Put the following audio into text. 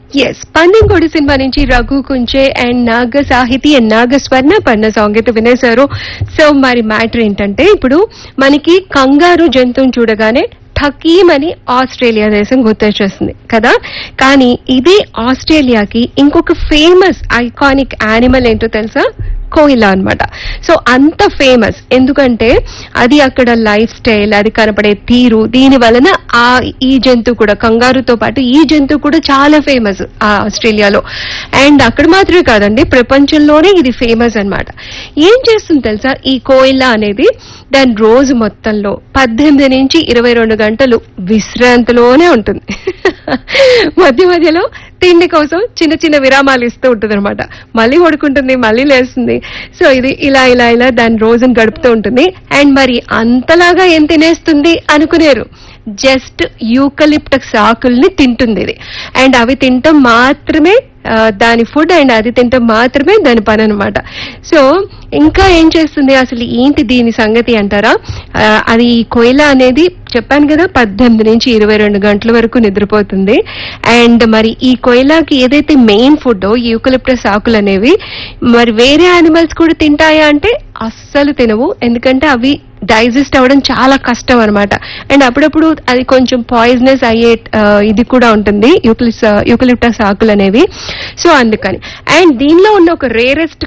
yes పందెంకోడి cinema నుంచి Raghu Kunche and నాగ సాహితీ and నాగ స్వర్ణ పన్న సాంగ్ అయితే వినేశారు సో మరి మ్యాటర్ ఏంటంటే ఇప్పుడు మనకి కంగారు జంతువుని చూడగానే ఠకీమని ఆస్ట్రేలియా దేశం గుర్తొచ్చేస్తుంది కదా కానీ ఇదే ఆస్ట్రేలియాకి ఇంకొక ఫేమస్ ఐకానిక్ యానిమల్ ఏంటో తెలుసా కోయిలా అన్నమాట సో అంత ఫేమస్ ఎందుకంటే అది అక్కడ లైఫ్ స్టైల్ అది కనపడే తీరు దీని వలన ఆ ఈ జంతువు కూడా కంగారుతో పాటు ఈ జంతువు కూడా చాలా ఫేమస్ ఆ ఆస్ట్రేలియాలో అండ్ అక్కడ మాత్రమే కాదండి ప్రపంచంలోనే ఇది ఫేమస్ అన్నమాట ఏం చేస్తుంది తెలుసా ఈ కోయిలా అనేది దాని రోజు మొత్తంలో పద్దెనిమిది నుంచి ఇరవై రెండు గంటలు విశ్రాంతిలోనే ఉంటుంది మధ్య మధ్యలో తిండి కోసం చిన్న చిన్న విరామాలు ఇస్తూ ఉంటుంది అనమాట మళ్ళీ పడుకుంటుంది మళ్ళీ లేస్తుంది సో ఇది ఇలా ఇలా ఇలా దాని రోజును గడుపుతూ ఉంటుంది అండ్ మరి అంతలాగా ఏం తినేస్తుంది అనుకునేరు జస్ట్ యూకలిప్టస్ ఆకుల్ని తింటుంది ఇది అండ్ అవి తింటాం మాత్రమే ఆ, దాని ఫుడ్ అండ్ అది తింటాం మాత్రమే దాని పని అనమాట సో ఇంకా ఏం చేస్తుంది అసలు ఏంటి దీని సంగతి అంటారా ఆ, అది ఈ కోయిల అనేది చెప్పాను కదా పద్దెనిమిది నుంచి ఇరవై రెండు గంటల వరకు నిద్రపోతుంది అండ్ మరి ఈ కోయిలాకి ఏదైతే మెయిన్ ఫుడ్ యూకలిప్టస్ ఆకులు అనేవి మరి వేరే యానిమల్స్ కూడా తింటాయా అంటే అస్సలు తినవు ఎందుకంటే అవి డైజెస్ట్ అవ్వడం చాలా కష్టం అనమాట అండ్ అప్పుడప్పుడు అది కొంచెం పాయిజనస్ అయ్యే ఆ, ఇది కూడా ఉంటుంది యూకలిప్స్ యూకలిప్టస్ ఆకులు అనేవి సో అందుకని అండ్ దీనిలో ఉన్న ఒక రేరెస్ట్